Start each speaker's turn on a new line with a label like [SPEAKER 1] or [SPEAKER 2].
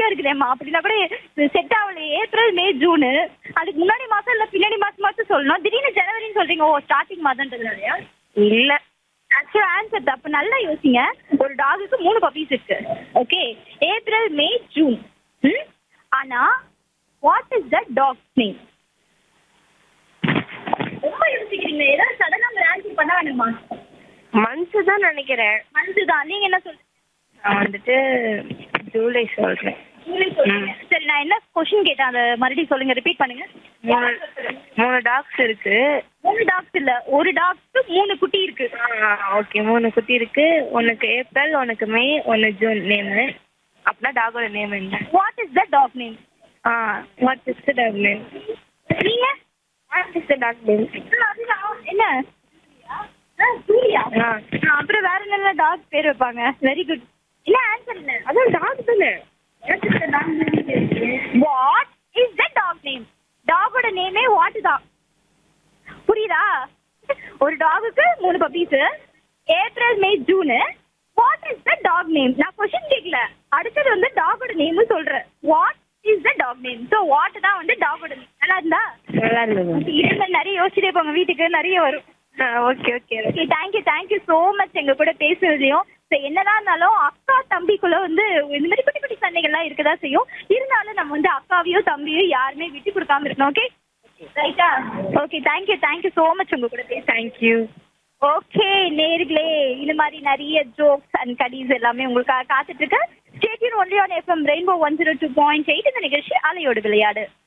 [SPEAKER 1] நிறைய இருக்குதேம்மா அப்படின்னா கூட செட் ஆகல ஏப்ரல் மே ஜூனு அதுக்கு முன்னாடி மாசம் இல்ல பின்னாடி மாசம் மாசம் சொல்லணும் திடீர்னு ஜனவரின்னு சொல்றீங்க ஓ ஸ்டார்டிங் மாதம்ன்றதுனாலயா
[SPEAKER 2] இல்ல
[SPEAKER 1] ஆக்சுவலா ஆன்சர் தப்பு நல்லா யோசிங்க ஒரு டாகுக்கு மூணு பப்பீஸ் இருக்கு ஓகே ஏப்ரல் மே ஜூன் ம் ஆனா what is the dog name ரொம்ப யோசிக்கிறீங்க ஏதாவது சடனா ஒரு ஆன்சர் பண்ண வேணுமா
[SPEAKER 2] மந்த்ஸ் தான் நினைக்கிறேன்
[SPEAKER 1] மனசு தான் நீங்க என்ன சொல்றீங்க
[SPEAKER 2] நான் வந்துட்டு ஜூலை சொல்றேன்
[SPEAKER 1] ஜூலை சொல்றீங்க சரி நான் என்ன கொஸ்டின் கேட்டேன் அதை மறுபடியும் சொல்லுங்க ரிப்பீட் பண்ணுங்க
[SPEAKER 2] மூணு மூணு டாக்ஸ் இருக்கு
[SPEAKER 1] மூணு டாக்ஸ் இல்ல ஒரு டாக்ஸ்க்கு மூணு குட்டி இருக்கு
[SPEAKER 2] ஓகே மூணு குட்டி இருக்கு ஒன்னுக்கு ஏப்ரல் ஒன்னுக்கு மே ஒன்னு ஜூன் நேமு அப்படின்னா டாகோட நேம் என்ன
[SPEAKER 1] what is the dog name
[SPEAKER 2] ஆ what is the dog name
[SPEAKER 1] நீங்க
[SPEAKER 2] what is the dog name
[SPEAKER 1] அதுதான். என்ன ஆ, சூர்யா
[SPEAKER 2] ஆ
[SPEAKER 1] ஆ, அப்புறம் வேற என்ன டாக் பேர் வைப்பாங்க வெரி குட் இல்ல ஆன்சர் இல்ல
[SPEAKER 2] அதான் டாக் தானே
[SPEAKER 1] what is the dog name டாகோட நேமே வாட் தான் புரியுதா ஒரு டாகுக்கு மூணு puppies April May June what is the dog name நான் கொஸ்டின் கேட்கல அடுத்தது வந்து டாகோட நேம் சொல்றேன் what is the dog name so what தான் வந்து டாகோட நேம் நல்லா இருந்தா
[SPEAKER 2] நல்லா இருந்தது
[SPEAKER 1] இதுல நிறைய யோசிச்சுட்டே போங்க வீட்டுக்கு நிறைய வரும்
[SPEAKER 2] okay okay
[SPEAKER 1] okay thank you thank you so much எங்க கூட பேசுனதையும் ஸோ என்னதான் இருந்தாலும் அக்கா தம்பிக்குள்ள வந்து இந்த மாதிரி குட்டி குட்டி சண்டைகள்லாம் இருக்கதா செய்யும் இருந்தாலும் நம்ம வந்து அக்காவையோ தம்பியோ யாருமே விட்டு கொடுக்காம இருக்கணும் ஓகே ரைட்டா okay thank you thank you so much உங்க கூட பேச
[SPEAKER 2] தேங்க்யூ
[SPEAKER 1] ஓகே நேர்களே இந்த மாதிரி நிறைய ஜோக்ஸ் அண்ட் கடிஸ் எல்லாமே உங்களுக்காக காத்துட்டு இருக்கு stay tuned only on FM rainbow one zero two point eight இந்த நிகழ்ச்சி அலையோடு விளையாடு